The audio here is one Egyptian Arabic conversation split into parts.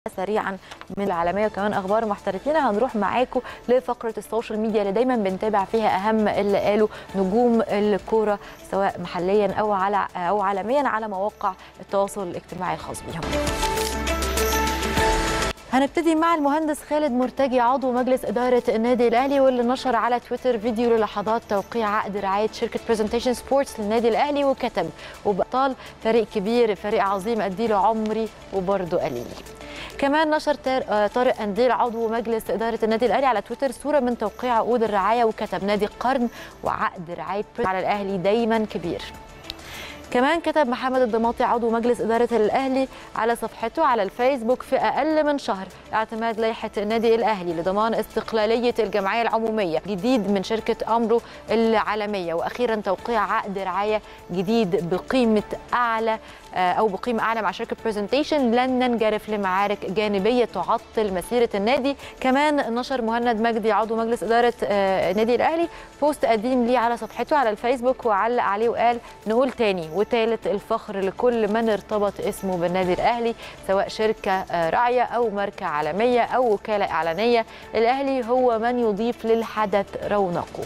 سريعا من العالميه وكمان اخبار محترفين هنروح معاكم لفقره السوشيال ميديا اللي دايما بنتابع فيها اهم اللي قالوا نجوم الكوره سواء محليا او على او عالميا على مواقع التواصل الاجتماعي الخاص بيهم. هنبتدي مع المهندس خالد مرتجي عضو مجلس إدارة النادي الأهلي واللي نشر على تويتر فيديو للحظات توقيع عقد رعاية شركة برزنتيشن سبورتس للنادي الأهلي وكتب وبطال فريق كبير فريق عظيم أديله عمري وبرضه قليل كمان نشر طارق انديل عضو مجلس اداره النادي الاهلي على تويتر صوره من توقيع عقود الرعايه وكتب نادي القرن وعقد رعايه على الاهلي دايما كبير كمان كتب محمد الضماطي عضو مجلس إدارة الأهلي على صفحته على الفيسبوك في أقل من شهر اعتماد لائحة النادي الأهلي لضمان استقلالية الجمعية العمومية جديد من شركة أمرو العالمية وأخيرا توقيع عقد رعاية جديد بقيمة أعلى أو بقيمة أعلى مع شركة برزنتيشن لن ننجرف لمعارك جانبية تعطل مسيرة النادي كمان نشر مهند مجدي عضو مجلس إدارة النادي الأهلي بوست قديم ليه على صفحته على الفيسبوك وعلق عليه وقال نقول تاني وثالث الفخر لكل من ارتبط اسمه بالنادي الاهلي سواء شركه راعيه او ماركه عالميه او وكاله اعلانيه الاهلي هو من يضيف للحدث رونقه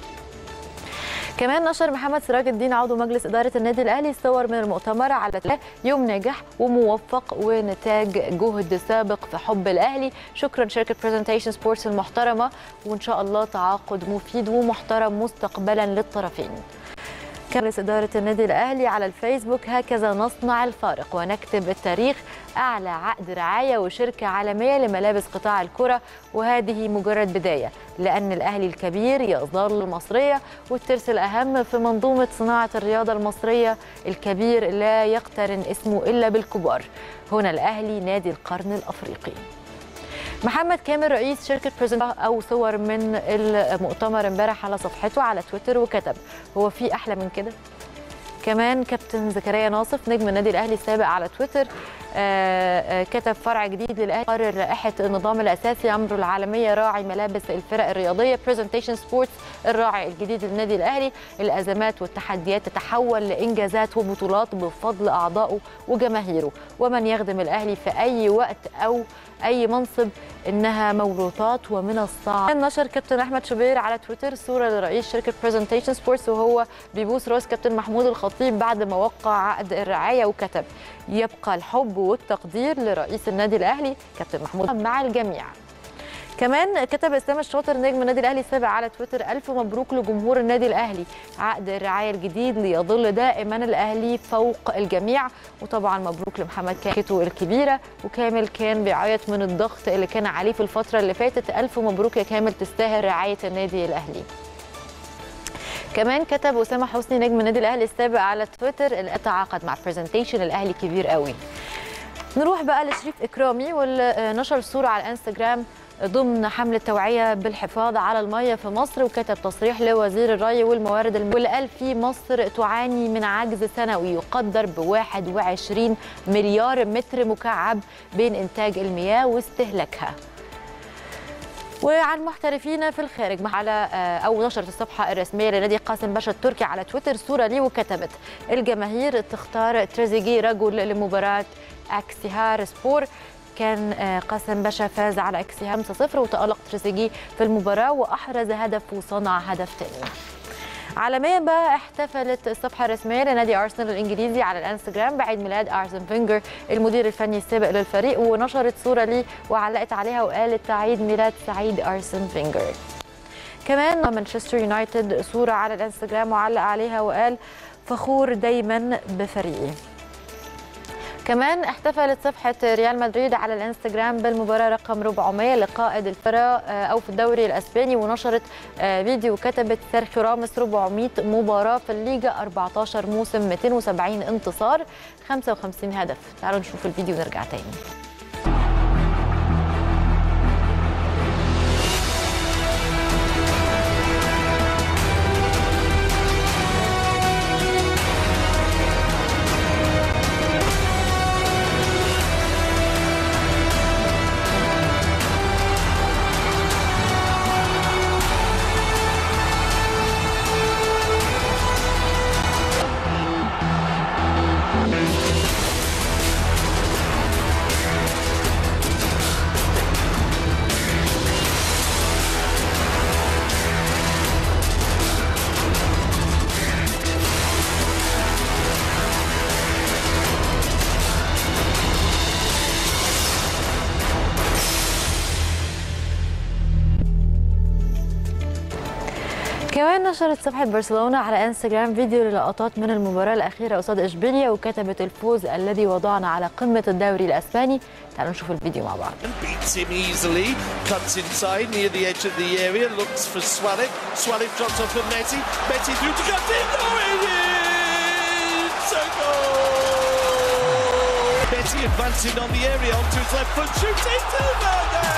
كمان نشر محمد سراج الدين عضو مجلس إدارة النادي الأهلي صور من المؤتمر على يوم ناجح وموفق ونتاج جهد سابق في حب الأهلي شكرا شركة برزنتيشن سبورتس المحترمة وإن شاء الله تعاقد مفيد ومحترم مستقبلا للطرفين مجلس إدارة النادي الأهلي على الفيسبوك هكذا نصنع الفارق ونكتب التاريخ أعلى عقد رعاية وشركة عالمية لملابس قطاع الكرة وهذه مجرد بداية لأن الأهلي الكبير يظل المصرية والترس الأهم في منظومة صناعة الرياضة المصرية الكبير لا يقترن اسمه إلا بالكبار هنا الأهلي نادي القرن الأفريقي محمد كامل رئيس شركه بريزنت او صور من المؤتمر امبارح على صفحته على تويتر وكتب هو في احلى من كده كمان كابتن زكريا ناصف نجم النادي الاهلي السابق على تويتر آآ آآ كتب فرع جديد للاهلي قرر رائحه النظام الاساسي امر العالميه راعي ملابس الفرق الرياضيه برزنتيشن سبورتس الراعي الجديد للنادي الاهلي الازمات والتحديات تتحول لانجازات وبطولات بفضل اعضائه وجماهيره ومن يخدم الاهلي في اي وقت او اي منصب انها موروثات ومن الصعب نشر كابتن احمد شبير على تويتر صوره لرئيس شركه برزنتيشن سبورتس وهو بيبوس راس كابتن محمود الخطيب بعد ما وقع عقد الرعايه وكتب يبقى الحب والتقدير لرئيس النادي الاهلي كابتن محمود مع الجميع كمان كتب اسلام الشاطر نجم النادي الاهلي السابق على تويتر الف مبروك لجمهور النادي الاهلي عقد الرعايه الجديد ليظل دائما الاهلي فوق الجميع وطبعا مبروك لمحمد كاكيتو الكبيره وكامل كان بيعيط من الضغط اللي كان عليه في الفتره اللي فاتت الف مبروك يا كامل تستاهل رعايه النادي الاهلي كمان كتب اسامه حسني نجم النادي الاهلي السابق على تويتر اللي تعاقد مع برزنتيشن الاهلي كبير قوي نروح بقى لشريف اكرامي واللي نشر صوره على الانستجرام ضمن حملة توعية بالحفاظ على المياه في مصر وكتب تصريح لوزير الري والموارد المائية واللي قال في مصر تعاني من عجز سنوي يقدر ب 21 مليار متر مكعب بين إنتاج المياه واستهلاكها. وعن محترفين في الخارج على او نشرت الصفحه الرسميه لنادي قاسم باشا التركي على تويتر صوره ليه وكتبت الجماهير تختار تريزيجي رجل لمباراه اكسيهار سبور كان قاسم باشا فاز على اكسيهام 5-0 وتألق تريزيجيه في المباراة وأحرز هدف وصنع هدف ثاني. عالميا بقى احتفلت الصفحه الرسميه لنادي ارسنال الانجليزي على الانستجرام بعيد ميلاد ارسن فينجر المدير الفني السابق للفريق ونشرت صوره ليه وعلقت عليها وقالت عيد ميلاد سعيد ارسن فينجر. كمان مانشستر يونايتد صوره على الانستجرام وعلق عليها وقال فخور دايما بفريقي. كمان احتفلت صفحة ريال مدريد على الانستجرام بالمباراة رقم 400 لقائد الفرق أو في الدوري الأسباني ونشرت فيديو وكتبت سيرخيو راموس 400 مباراة في الليجا 14 موسم 270 انتصار 55 هدف تعالوا نشوف الفيديو ونرجع تاني كمان نشرت صفحة برشلونة على انستغرام فيديو للقطات من المباراة الأخيرة قصاد إشبيليا وكتبت الفوز الذي وضعنا على قمة الدوري الأسباني تعالوا نشوف الفيديو مع بعض beats him easily, comes inside near the edge of the area, looks for Swalek. Swalek drops off for Messi. Messi through to Captain. Oh, it is a goal! Messi advancing on the area onto his left foot, shoots into Valde!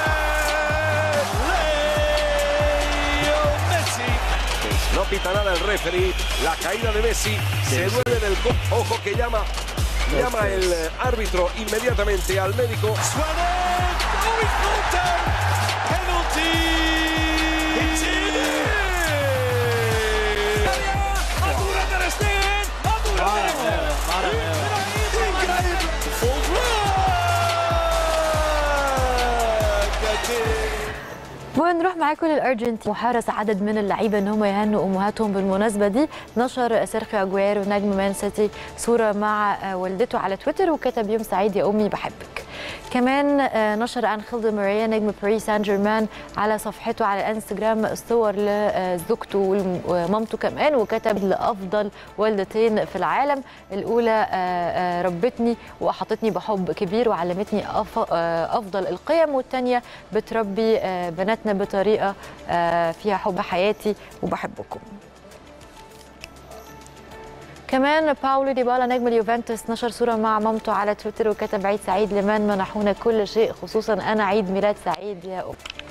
Leo Messi. No pita nada el referee. La caída de Messi se duele del co- ojo que llama. Llama el eh, árbitro inmediatamente al médico. Swalek! Oh, he's pulled down! Penalty! It's in! Adura Ter Stegen! Adura Ter Stegen! Increíble! Full ونروح معاكم للارجنتين وحرص عدد من اللعيبه ان هم يهنوا امهاتهم بالمناسبه دي نشر سيرخيو اجويرو نجم مان سيتي صوره مع آه، والدته على تويتر وكتب يوم سعيد يا امي بحبك كمان آه، نشر انخيل ماريا نجم باريس سان جيرمان على صفحته على الانستجرام صور لزوجته والم- ومامته كمان وكتب لافضل والدتين في العالم الاولى آه، آه، ربتني واحاطتني بحب كبير وعلمتني أف- آه، افضل القيم والثانيه بتربي آه، بناتنا بطريقه آه، فيها حب حياتي وبحبكم كمان باولو ديبالا نجم اليوفنتوس نشر صورة مع مامته على تويتر وكتب عيد سعيد لمن منحونا كل شيء خصوصا أنا عيد ميلاد سعيد يا أم